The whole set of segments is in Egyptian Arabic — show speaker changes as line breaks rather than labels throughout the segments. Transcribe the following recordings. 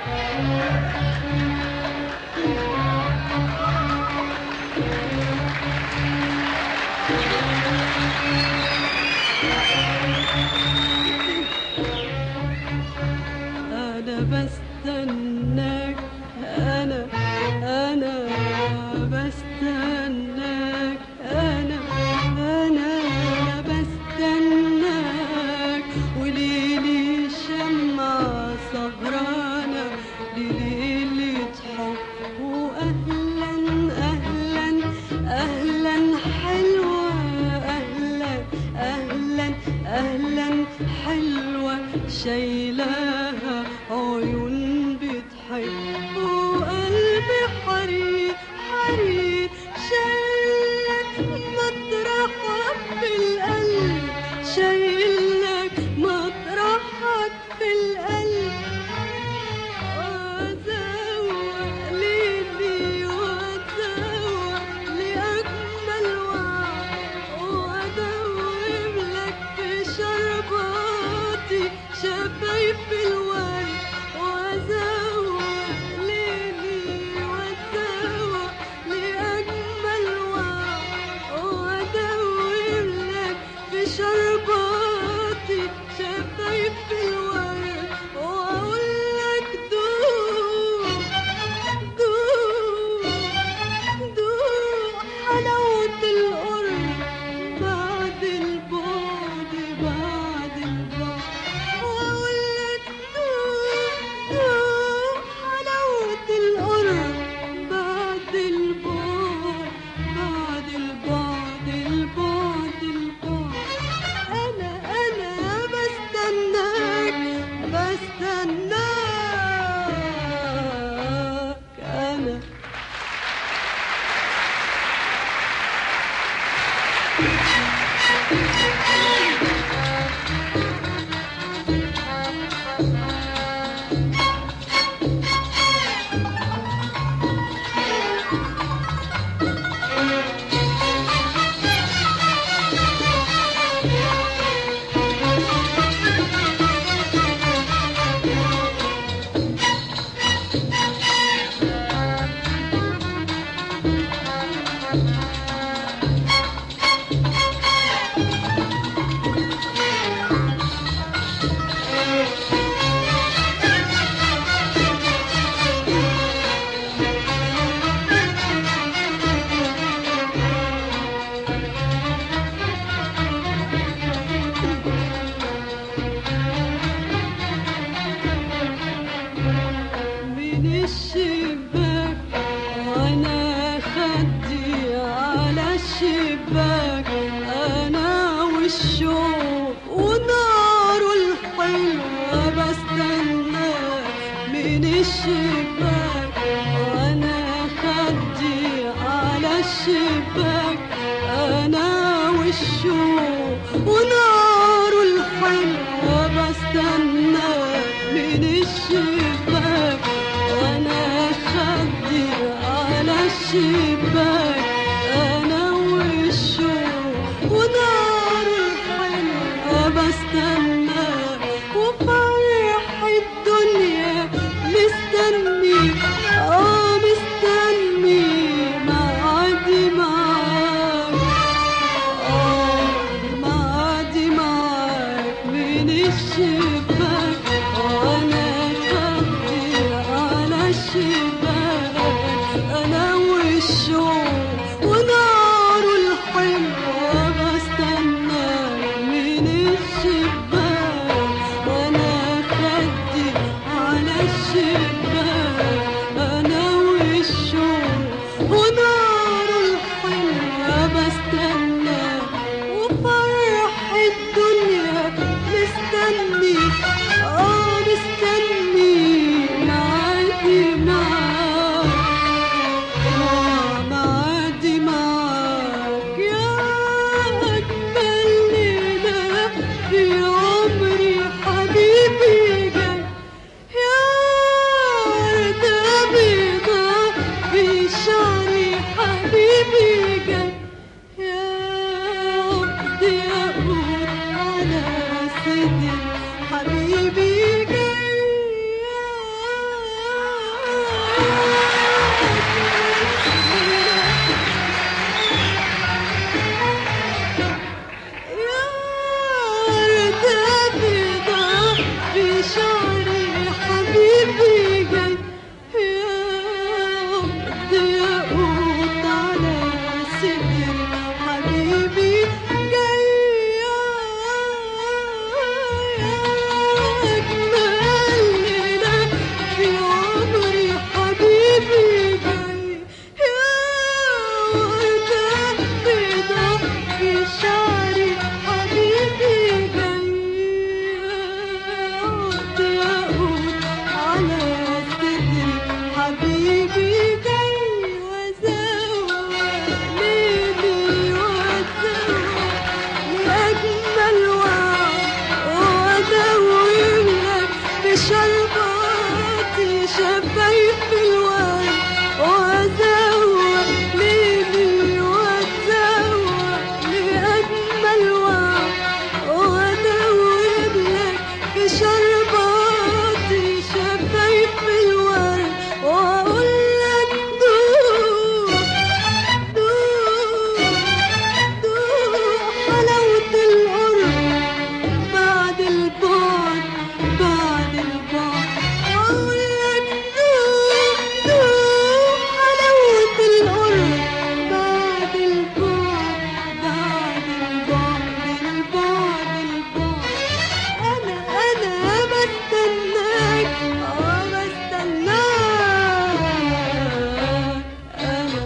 أنا بستناك أنا أنا بستناك أنا أنا بستناك وليلي شمعة سهرانة لليلة حب وأهلا أهلا أهلا حلوة أهلا أهلا أهلا حلوة شايلاها عيون بتحب وقلبي حرير حرير شايلك مطرحك في القلب شايلك مطرحك في القلب وأزوق ليلي وأزوق لأجمل وعد وأدوب لك في شرباتي شفايف الورد وأزوق ليلي وأزوق لأجمل وعد وأدوب لك في شرباتي شفايف الورد وأقول لك دوق دوق دوق حلاوة القرب بعد البعد بعد البعد وأقول لك دوق دوق حلاوة القرب بعد البعد بعد البعد البعد البعد أنا أنا بستناك بستناك أنا من الشباك وانا خدي على الشباك انا والشوق ونار الحلوة بستنى من الشباك وانا خدي على الشباك انا والشوق ونار الحلوة بستنى من الشباك وانا خدي على الشباك انا والشوق ونار الحلوة بستنى وفرح الدنيا مستني اه مستني معادي معاك آه معادي معاك من الشباك وانا خدي على الشباك انا والشوق ونار الحلوة بستنى من الشباك وانا خدي على الشباك انا والشوق ونار الحلوة بستنى وفرح الدنيا مستني اه مستني معادي معاك آه معادي معاك يا أجمل ليلة في عمري حبيبي جاي يا وردة بيضة في شعري حبيبي جاي يا عقد ياقوت على صدري حبيبي جاي يا شفايف الورد وازوق ليلي واتزوق لأجمل وعد وادوب لك في شرباتي شفايف الورد واقول لك دوق دوق دوق حلاوة القرب بعد البعد بعد البعد أقول لك دوق دوق حلاوة القرب بعد البعد بعد البعد البعد البعد أنا أنا بستناك آه بستناك أنا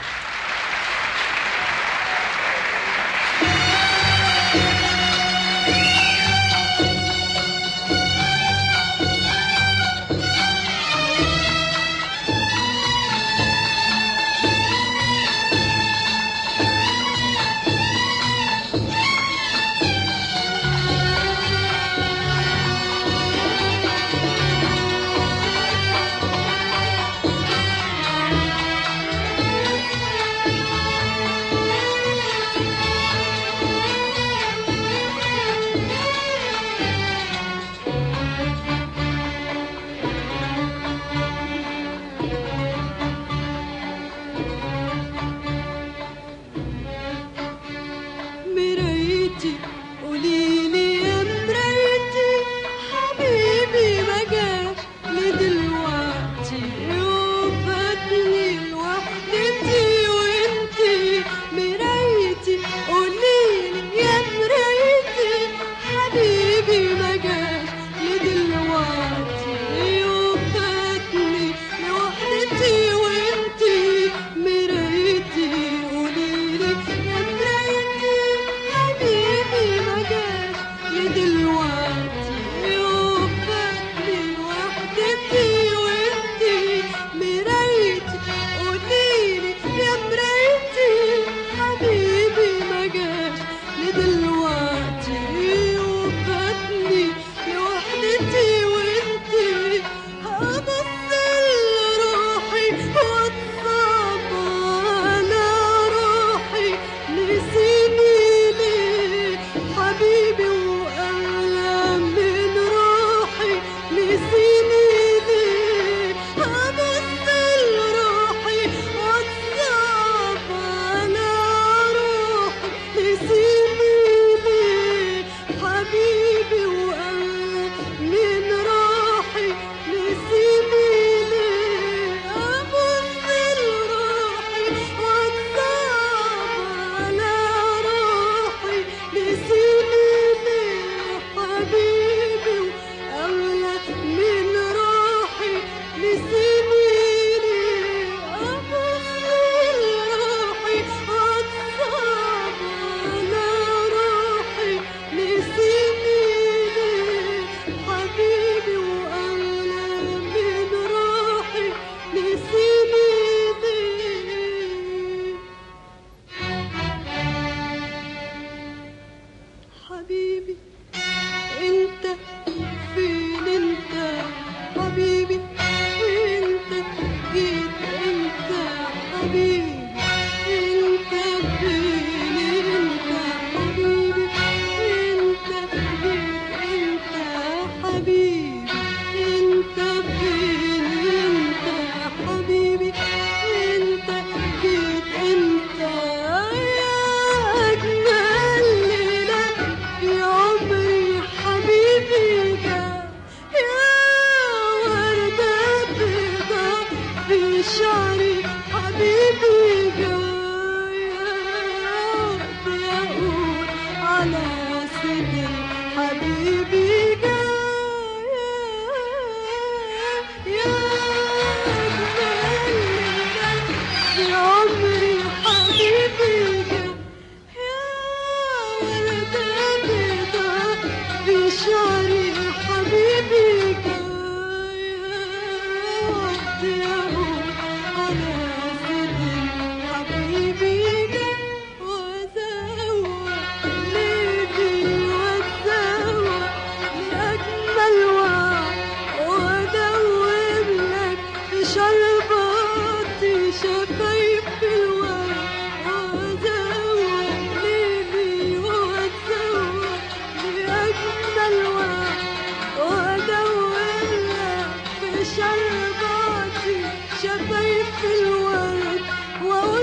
مرايتي قوليلي يا مرايتي حبيبي ما جاش لدلوقتي وفاتني لوحدتي وانتي مرايتي قوليلي يا مرايتي حبيبي ما جاش لدلوقتي وفاتني لوحدتي وانتي مرايتي قوليلي يا مرايتي حبيبي ما جاش لدلوقتي وفاتني لوحدتي وانتي مرايتي قوليلي يا مرايتي حبيبي ما جاش لدلوقتي وفاتني لوحدتي وانتي هبص لروحي واتصاب على روحي نسيني ليه حبيبي وأغلى من روحي نسيني ليه هبص لروحي واتصاب على روحي نسيني ليه حبيبي وأغلى من روحي نسيني ليه أبص لروحي واتصاب على روحي نسيني ليه حبيبي وأغلى من روحي نسيني ليه أبص لروحي واتصاب على روحي نسيني ليه حبيبي وأغلى من روحي نسيني ليه حبيبي انت فين انت حبيبي انت جيت انت حبيبي انت فين انت حبيبي انت جيت انت حبيبي انت فين انت حبيبي انت جيت انت يا اجمل ليله في عمري حبيبي جا يا وردة بيضاء في شعري حبيبي جا يا بدي أقول على صدري حبيبي جا يا أجمل ليلة في عمري حبيبي جا يا وردة بيضاء في شعري حبيبي بدي أقول على صدري حبيبي وأزوق ليلي وأتزوق لأجمل وعد وأدوب لك شرباتي شفايف الورد واقول